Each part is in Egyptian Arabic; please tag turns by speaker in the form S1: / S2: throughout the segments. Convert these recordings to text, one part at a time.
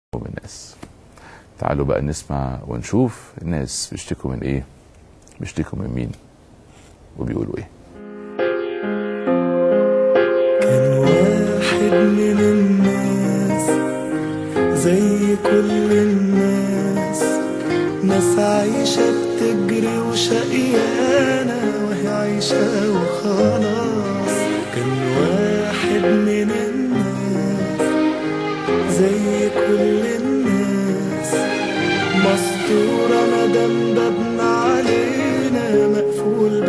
S1: من الناس تعالوا بقى نسمع ونشوف الناس بيشتكوا من ايه بيشتكوا من مين وبيقولوا ايه
S2: كان واحد من الناس زي كل الناس ناس عايشة بتجري وشقيانة وهي عايشة وخلاص كان واحد من الناس زي كل الناس مستورة مدام بابنا علينا مقفول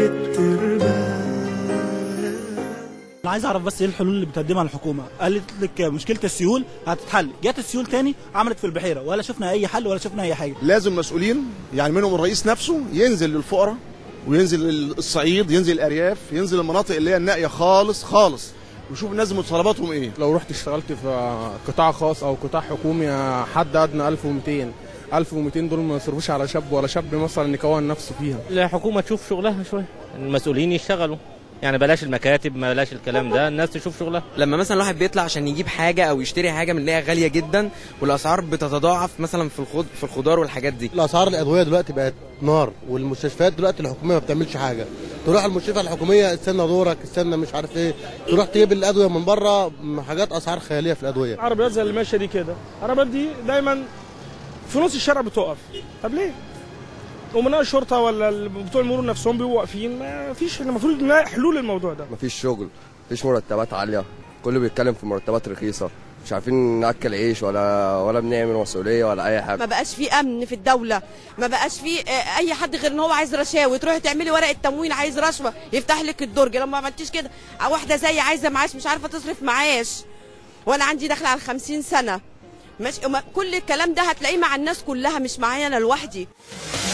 S2: بالتربان
S3: انا عايز اعرف بس ايه الحلول اللي بتقدمها الحكومه قالت لك مشكله السيول هتتحل جت السيول تاني عملت في البحيره ولا شفنا اي حل ولا شفنا اي حاجه
S4: لازم مسؤولين يعني منهم الرئيس نفسه ينزل للفقراء وينزل الصعيد ينزل الارياف ينزل المناطق اللي هي النائيه خالص خالص ويشوف الناس متطلباتهم ايه
S5: لو رحت اشتغلت في قطاع خاص او قطاع حكومي حد ادنى 1200 1200 دول ما يصرفوش على شاب ولا شاب مثلا يكون نفسه فيها
S6: الحكومه تشوف شغلها شويه المسؤولين يشتغلوا يعني بلاش المكاتب بلاش الكلام ده الناس تشوف شغلها
S7: لما مثلا الواحد بيطلع عشان يجيب حاجه او يشتري حاجه بنلاقيها غاليه جدا والاسعار بتتضاعف مثلا في الخض في الخضار والحاجات دي
S8: الاسعار الادويه دلوقتي بقت نار والمستشفيات دلوقتي الحكوميه ما بتعملش حاجه تروح المستشفى الحكوميه استنى دورك استنى مش عارف ايه تروح تجيب الادويه من بره حاجات اسعار خياليه في الادويه
S9: عربيات زي اللي ماشيه دي كده العربيات دي دايما في نص الشارع بتقف طب ليه امناء الشرطه ولا ال- بتوع المرور نفسهم بيبقوا واقفين ما فيش المفروض نلاقي حلول للموضوع ده
S10: مفيش شغل مفيش مرتبات عاليه كله بيتكلم في مرتبات رخيصه مش عارفين ناكل عيش ولا ولا بنعمل مسؤوليه ولا اي حاجه
S11: ما بقاش في امن في الدوله ما بقاش في آه، اي حد غير ان هو عايز رشاوي تروحي تعملي ورقه تموين عايز رشوه يفتح لك الدرج لو ما عملتيش كده أو واحده زي عايزه معاش مش عارفه تصرف معاش وانا عندي داخله على 50 سنه ماشي وما- كل الكلام ده هتلاقيه مع الناس كلها مش معايا انا لوحدي